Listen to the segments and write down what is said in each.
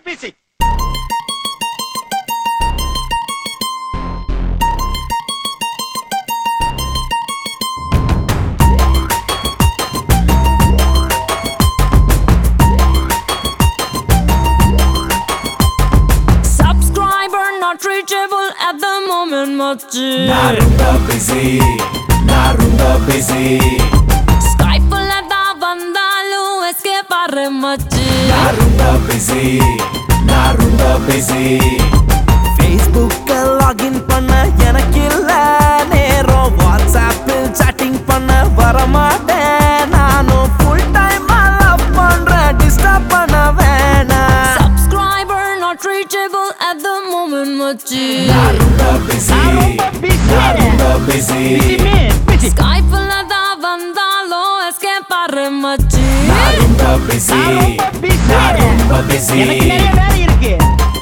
PC Subscriber not reachable at the moment மச்சி நான் ரொம்ப busy நான் ரொம்ப busy Skype-ல தான் வந்தாலும் escape ஆற மச்சி நான் ரொம்ப busy நான் ரொம்ப busy ஃபேஸ்புக்க லாகின் பண்ண எனக்கு இல்ல நேரம் வாட்ஸ்அப்பில் சாட்டிங் பண்ண வரமாட்டேன் நானும் ஃபுல் டைம் லவ் பண்றேன் டிஸ்டர்ப் பண்ண வேணாம் Subscriber not reachable at the moment மச்சி நான் ரொம்ப busy நான் ரொம்ப busy பிசி Skype-ல தான் வந்தாலும் escape ஆற மச்சி நான் ரொம்ப busy நான் ரொம்ப busy எனக்கு நிறைய வேலை இருக்கு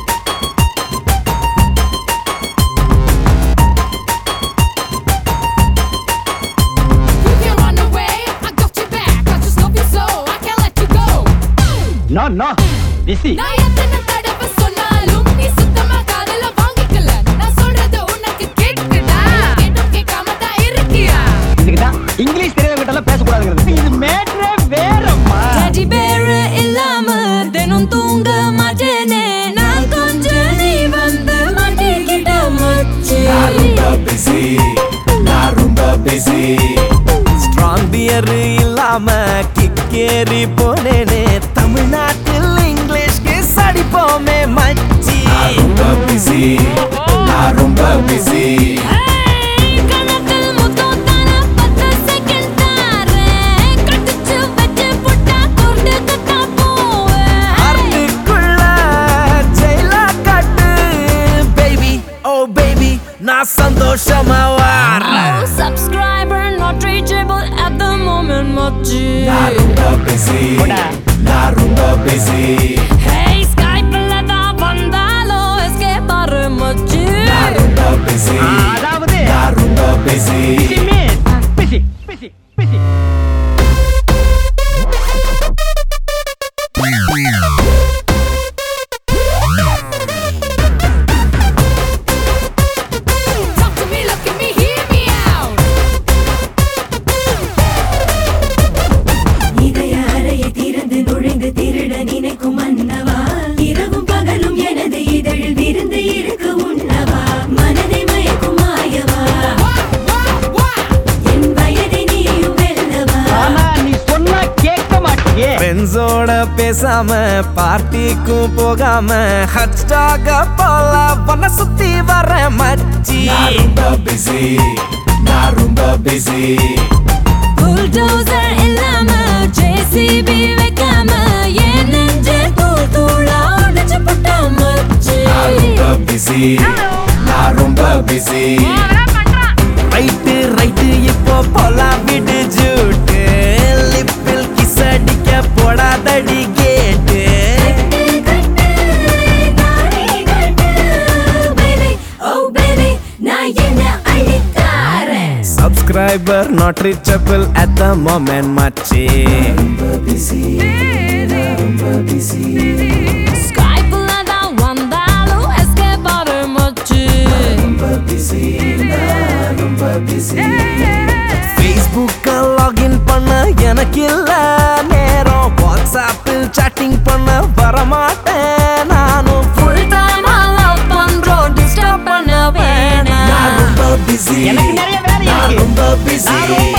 You can run away, I got your back. I just love you so, I can't let you go. No no busy நான் எத்தனை தடவை சொன்னாலும் நீ சுத்தமா காதுல வாங்கிக்கல. நான் சொல்றது உனக்கு கேக்குதா? கேட்டும் கேட்காம தான் இருக்கியா? இதுக்கு தான் இங்கிலீஷ் தெரியவங்கிட்ட எல்லாம் பேசக்கூடாதுங்கிறது இது மேட்ரே வேறம்மா Teddy bear இல்லாம தினம் தூங்க மாட்டேனே நான் கொஞ்சம் நீ வந்து மாட்டிக்கிட்ட மச்சி நான் ரொம்ப busy நான் ரொம்ப busy ஸ்ட்ராங் பியர் இல்லாம கிக்கேறி போனேனே தமிழ்நாட்டில் இங்கிலீஷ்க்கு சடிப்போமே மச்சி நான் ரொம்ப busy நான் ரொம்ப busy ஏய், கணக்கில் முத்தம் தானே பத்து second தாரேன். கடிச்சு வச்சு புட்டா கொண்டுக்குத்தான் போவேன். ஹார்ட்டுக்குள்ள ஜெயிலா கட்டு பேபி ஓ பேபி நான் சந்தோஷமா Oh, வாரேன் subscriber not reachable at the moment, மச்சி. நான் ரொம்ப busy நான் ரொம்ப busy Hey, Skype-ல தான் வந்தாலும் escape ஆறு மச்சி. நான் ரொம்ப busy அதாவது நான் ரொம்ப busy busy busy busy Talk to me, look at me, hear me out. இதய அறையை திறந்து நுழைந்து திருட நினைக்கும் மன்னவா இரவும் பகலும் எனது இதழில் விருந்து இருக்க உண்ணவா மனதை மயக்கும் மாயவா Wah, wah, wah. என் வயதை நீயும் வெல்லவா ஆனா நீ சொன்னா கேட்க மாட்டியே ஃப்ரெண்ட்ஸோட பேசாம பார்ட்டிக்கும் போகாம ஹட்ஸ்டாக போல பண்ண சுத்தி வர மச்சி நான் ரொம்ப busy நான் ரொம்ப busy bulldozer இல்லாம JCB வைக்காம என் நெஞ்சை தூள் தூளா உடைச்சு போட்ட மச்சி. நான் ரொம்ப busy நான் ரொம்ப busy ரைட்டு ரைட்டு இப்போ போலாம் விடு ஜூட்டு லிப்பில் கிஸ் அடிக்க போடாதடி கேட்டு கட்டு, தாடி கட்டு, baby, oh baby, நான் என்ன அள்ளித்தாரேன். Subscriber not reachable at the moment மச்சி Skype-ல தான் வந்தாலும் escape ஆறு மச்சி. ஃபேஸ்புக்க லாகின் பண்ண எனக்கு இல்ல நேரம் வாட்ஸ்அப்பில் சாட்டிங் பண்ண வரமாட்டேன் நானும் Full time ஆ love பண்றோம், disturb பண்ண வேணாம். நான் ரொம்ப busy எனக்கு நிறைய வேலை நான் இருக்கு ரொம்ப busy